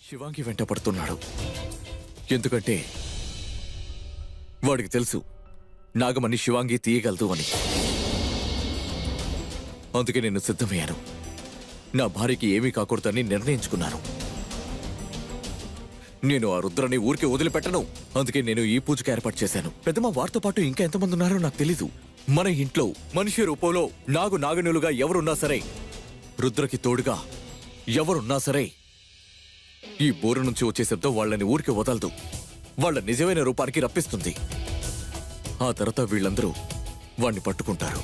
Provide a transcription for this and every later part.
శివాంగి వెంట పడుతున్నాడు ఎందుకంటే వాడికి తెలుసు నాగమణి శివాంగి తీయగలదు అని అందుకే నేను సిద్ధమయ్యాను నా భార్యకి ఏమీ కాకూడదని నిర్ణయించుకున్నాను నేను ఆ రుద్రని ఊరికే వదిలిపెట్టను అందుకే నేను ఈ పూజకి ఏర్పాటు చేశాను పెద్దమ్మ వారితో పాటు ఇంకా ఎంతమంది ఉన్నారో నాకు తెలీదు మన ఇంట్లో మనిషి రూపంలో నాగు నాగనులుగా ఎవరున్నా సరే రుద్రకి తోడుగా ఎవరున్నా సరే ఈ బోరు నుంచి వచ్చే శబ్దం వాళ్ళని ఊరికి వదలదు వాళ్ళ నిజమైన రూపానికి రప్పిస్తుంది ఆ తర్వాత వీళ్ళందరూ వాణ్ణి పట్టుకుంటారు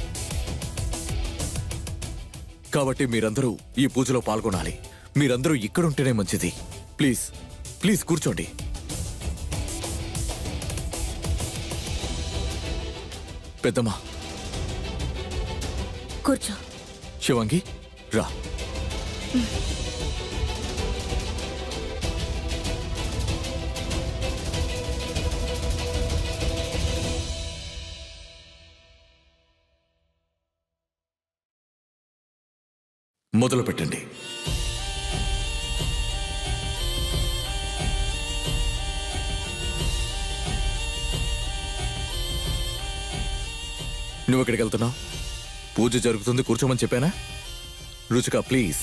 కాబట్టి మీరందరూ ఈ పూజలో పాల్గొనాలి మీరందరూ ఇక్కడుంటేనే మంచిది ప్లీజ్ ప్లీజ్ కూర్చోండి పెద్దమ్మా కూర్చో శివంగి రా మొదలు పెట్టండి నువ్వు ఎక్కడికి వెళ్తున్నావు పూజ జరుగుతుంది కూర్చోమని చెప్పానా రుచిక ప్లీజ్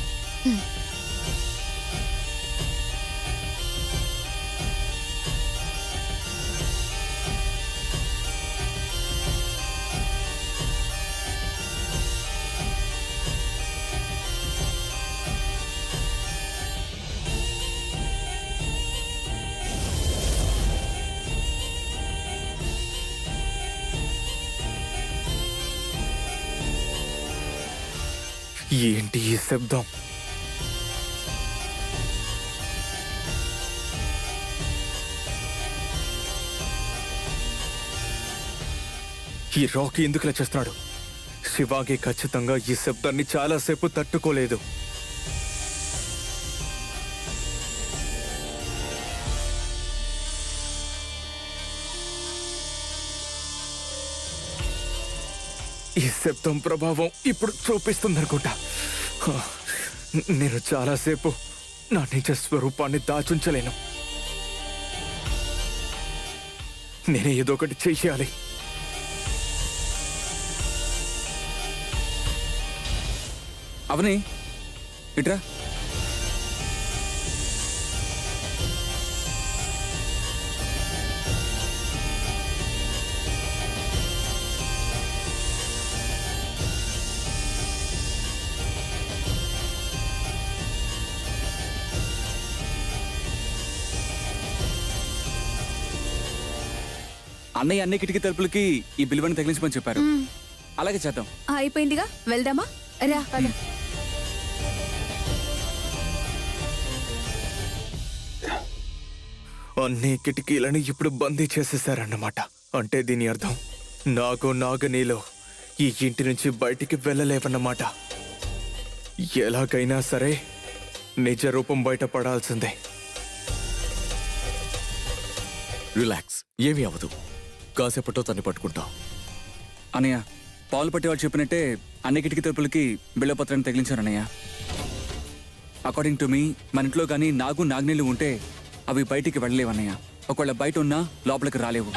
ఏంటి ఈ శబ్దం ఈ రాకీ ఎందుకు ఇలా చేస్తున్నాడు శివాకి ఖచ్చితంగా ఈ శబ్దాన్ని చాలాసేపు తట్టుకోలేదు ఈ శబ్దం ప్రభావం ఇప్పుడు చూపిస్తుందనుకుంటా హ, నేను చాలాసేపు నా నిజ స్వరూపాన్ని దాచుంచలేను నేనే ఏదో ఒకటి చెయ్యాలి అవని ఇట్రా అన్నయ్య అన్ని కిటికీ తలుపులకి ఈ బిల్వని తగిలించమని చెప్పారు అలాగే చేద్దాం ఆ, అయిపోయిందిగా వెళ్దామా రా పద. అన్ని కిటికీలను ఇప్పుడు బందీ చేసేశారన్నమాట అంటే దీని అర్థం నాకు నాగనీలో ఈ ఇంటి నుంచి బయటికి వెళ్ళలేవన్నమాట ఎలాగైనా సరే నిజ రూపం బయటపడాల్సిందే రిలాక్స్ ఏమీ అవ్వదు కాసేపట్లో తన్ని పట్టుకుంటాం అన్నయ్య పాలు పట్టేవాడు చెప్పినట్టే అన్ని కిటికీ తలుపులకి బిళ్ళపత్రాన్ని తగిలించారు అన్నయ్య అకార్డింగ్ టు మీ మన ఇంట్లో కానీ నాగు నాగ్నీళ్ళు ఉంటే అవి బయటికి వెళ్ళలేవు అన్నయ్య ఒకవేళ బయట ఉన్నా లోపలికి రాలేవు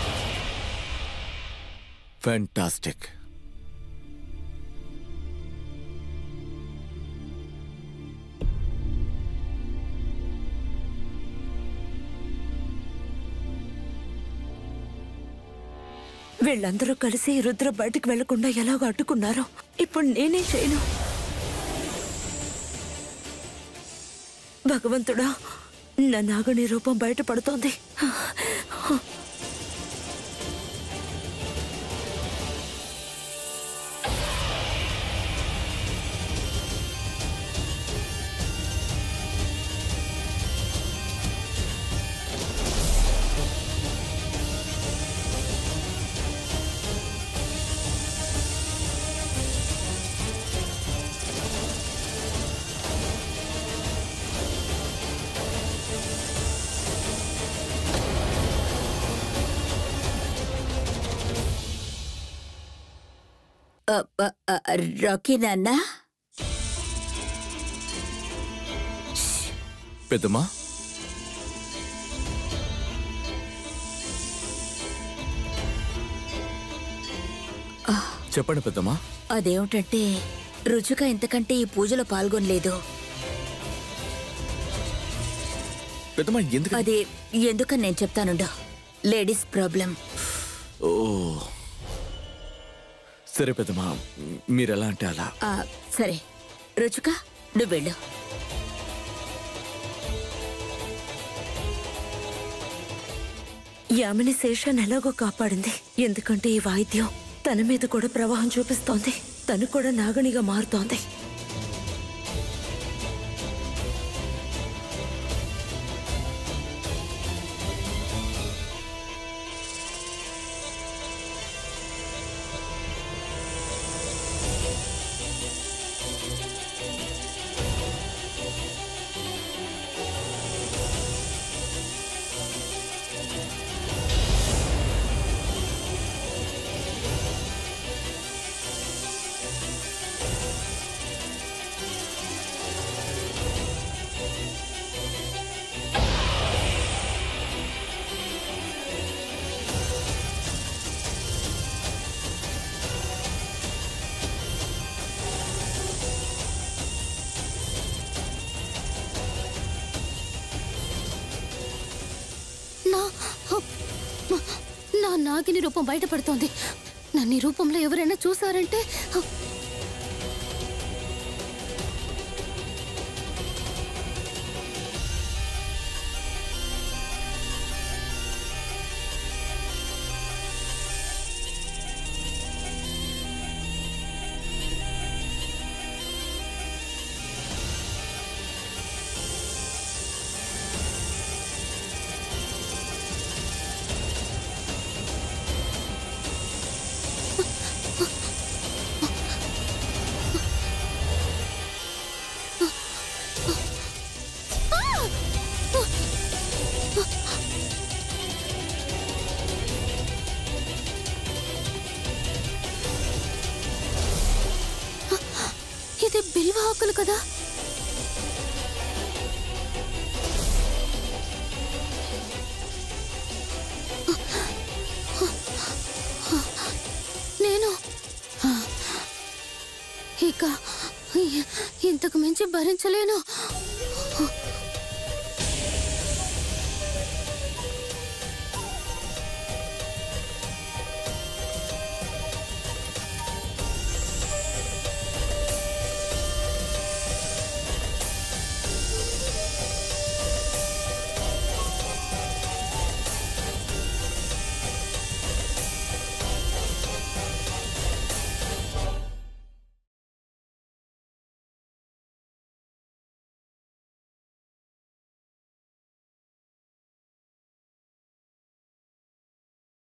ఫ్యాంటాస్టిక్ వీళ్ళందరూ కలిసి రుద్ర బయటికి వెళ్లకుండా ఎలాగో అడ్డుకున్నారో ఇప్పుడు నేనే చేయను భగవంతుడా నా నాగుని రూపం బయటపడుతోంది రాకీ నాన్న పెద్దమ్మా చెప్పండి పెద్దమ్మా అదేమిటంటే రుచిక ఇంతకంటే ఈ పూజలో పాల్గొనలేదు పెద్దమ్మా ఎందుకు అది ఎందుకని నేను చెప్తానుండు లేడీస్ ప్రాబ్లం ఓ సరే పెద్దమ్మా మీరు ఎలా అంటే అలా ఆ, సరే రుచిక నువ్వు వెళ్ళు యామిని శేషాన్ని ఎలాగో కాపాడింది ఎందుకంటే ఈ వాయిద్యం తన మీద కూడా ప్రవాహం చూపిస్తోంది తను కూడా నాగణిగా మారుతోంది నా నా నాగిని రూపం బయటపడుతోంది నన్ను ఈ రూపంలో ఎవరైనా చూసారంటే ఇది బిల్వ ఆకులు కదా నేను ఇక ఇంతకు మించి భరించలేను